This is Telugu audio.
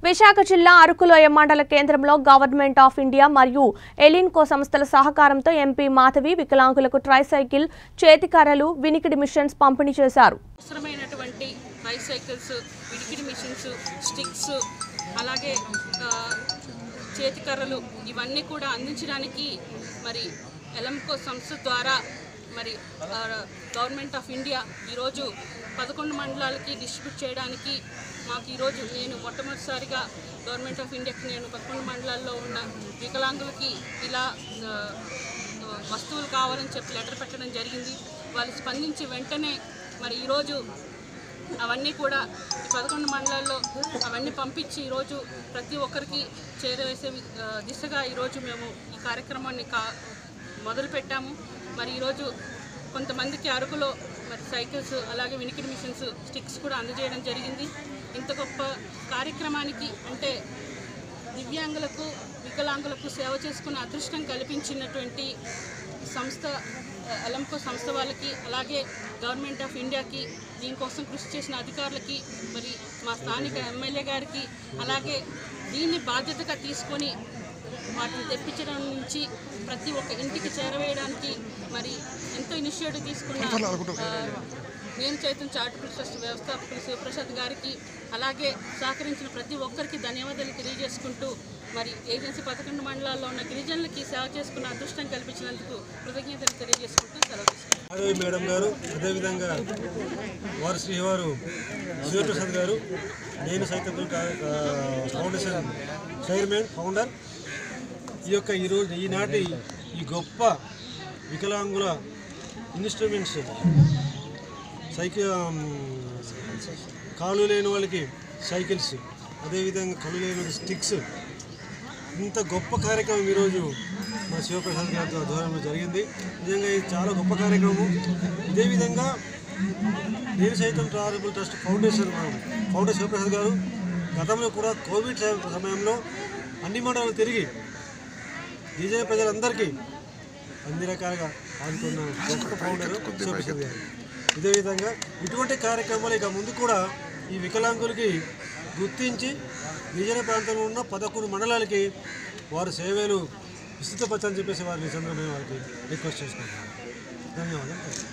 విశాఖ జిల్లా అరకులోయ మండల కేంద్రంలో గవర్నమెంట్ ఆఫ్ ఇండియా మరియు ఎలిన్కో సంస్థల సహకారంతో ఎంపీ మాధవి వికలాంగులకు ట్రైసైకిల్ చేతికర్రలు వినికిడి మిషన్స్ పంపిణీ చేశారు అవసరమైనటువంటి బైసైకిల్స్ విడికిడి మిషన్స్ స్టిక్స్ అలాగే ఆ, చేతికర్రలు ఇవన్నీ కూడా అందించడానికి మరి ఎలంకో సంస్థ ద్వారా మరి ఆ, గవర్నమెంట్ ఆఫ్ ఇండియా ఈరోజు పదకొండు మండలాలకి డిస్ట్రిబ్యూట్ చేయడానికి మాకు ఈరోజు నేను మొట్టమొదటిసారిగా గవర్నమెంట్ ఆఫ్ ఇండియాకి నేను పదకొండు మండలాల్లో ఉన్న వికలాంగులకి ఇలా ఆ, వస్తువులు కావాలని చెప్పి లెటర్ పెట్టడం జరిగింది వాళ్ళు స్పందించి వెంటనే మరి ఈరోజు అవన్నీ కూడా ఈ పదకొండు మండలాల్లో అవన్నీ పంపించి ఈరోజు ప్రతి ఒక్కరికి చేరవేసే ఆ, దిశగా ఈరోజు మేము ఈ కార్యక్రమాన్ని కా మొదలుపెట్టాము మరి ఈరోజు కొంతమందికి అరకులో మరి సైకిల్స్ అలాగే వినికిడి మిషన్స్ స్టిక్స్ కూడా అందజేయడం జరిగింది ఇంత గొప్ప కార్యక్రమానికి అంటే దివ్యాంగులకు వికలాంగులకు సేవ చేసుకునే అదృష్టం కల్పించినటువంటి ఈ సంస్థ అలంకో సంస్థ వాళ్ళకి అలాగే గవర్నమెంట్ ఆఫ్ ఇండియాకి దీనికోసం కృషి చేసిన అధికారులకి మరి మా స్థానిక ఎమ్మెల్యే గారికి అలాగే దీన్ని బాధ్యతగా తీసుకొని వాటిని తెప్పించడం నుంచి ప్రతి ఒక్క ఇంటికి చేరవేయడానికి మరి ఎంతో ఇనిషియేటివ్ తీసుకున్న ఆ, నేను చైతన్య చారిటబుల్ ట్రస్ట్ వ్యవస్థాపకులు శివప్రసాద్ గారికి అలాగే సహకరించిన ప్రతి ఒక్కరికి ధన్యవాదాలు తెలియజేసుకుంటూ మరి ఏజెన్సీ పదకొండు మండలాల్లో ఉన్న గిరిజనులకి సేవ చేసుకున్న అదృష్టం కల్పించినందుకు కృతజ్ఞతలు తెలియజేసుకుంటూ సెలవు తీసుకుంటాను మాధవి మేడం గారు అదేవిధంగా వారు శ్రీవారు శివప్రసాద్ గారు నేను సైతం ఫౌండేషన్ చైర్మన్ ఫౌండర్ ఈ యొక్క ఈరోజు ఈనాటి ఈ గొప్ప వికలాంగుల ఇన్స్ట్రుమెంట్స్ సైకిల్ కాలు లేని వాళ్ళకి సైకిల్స్ అదేవిధంగా కళ్ళు లేని వాళ్ళకి స్టిక్స్ ఇంత గొప్ప కార్యక్రమం ఈరోజు మా శివప్రసాద్ గారి ఆధ్వర్యంలో జరిగింది నిజంగా ఇది చాలా గొప్ప కార్యక్రమం ఇదే విధంగా నేను సైతం charitable trust foundation founder Shivaprasad గారు గతంలో కూడా కోవిడ్ సమ- సమయంలో అన్ని మండలాలు తిరిగి గిరిజన ప్రజలందరికీ అన్ని రకాలుగా ఆదుకున్న గొప్ప ఫౌండర్ శివప్రసాద్ గారు ఇదే విధంగా ఇటువంటి కార్యక్రమాలు ఇక ముందు కూడా ఈ వికలాంగులకి గుర్తించి గిరిజన ప్రాంతంలో ఉన్న పదకొండు మండలాలకి వారి సేవలు విస్తృతపరచని చెప్పేసి వారిని ఈ సందర్భంగా వారికి రిక్వెస్ట్ చేసుకుంటున్నాను ధన్యవాదాలు